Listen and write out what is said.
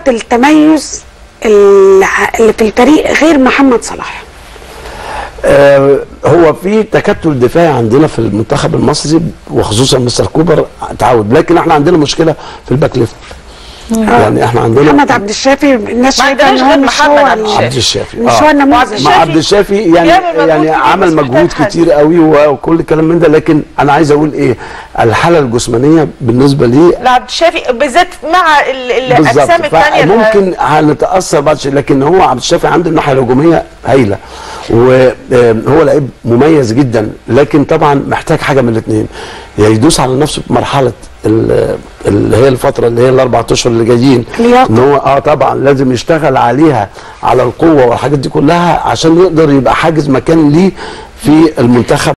نقط التميز اللي اللي في الفريق غير محمد صلاح آه، هو في تكتل دفاعي عندنا في المنتخب المصري وخصوصا مستر كوبر تعود لكن احنا عندنا مشكله في الباك ليفت يعني احنا عندنا محمد عبد الشافي الناس ما شايفه ان عندناش هو غير مش محمد هو عبد ال- الشافي. عبد الشافي مش آه. هو النموذج الشافي مع عبد الشافي يعني بيعمل مجهود يعني كبير عمل بس محتاج مجهود حد. كتير قوي وكل الكلام من ده لكن انا عايز اقول ايه الحاله الجسمانيه بالنسبه لي لعبد الشافي بالذات مع ال- ال- بالظبط الاجسام الثانيه ممكن هنتاثر بعد شيء لكن هو عبد الشافي عنده الناحيه الهجوميه هايله وهو لعيب مميز جدا لكن طبعا محتاج حاجه من الاثنين يا يدوس على نفسه في مرحله ال- اللي هي الفتره اللي هي الاربع اشهر اللي جايين لياقة. ان هو اه طبعا لازم يشتغل عليها على القوه والحاجات دي كلها عشان يقدر يبقى حاجز مكان ليه في المنتخب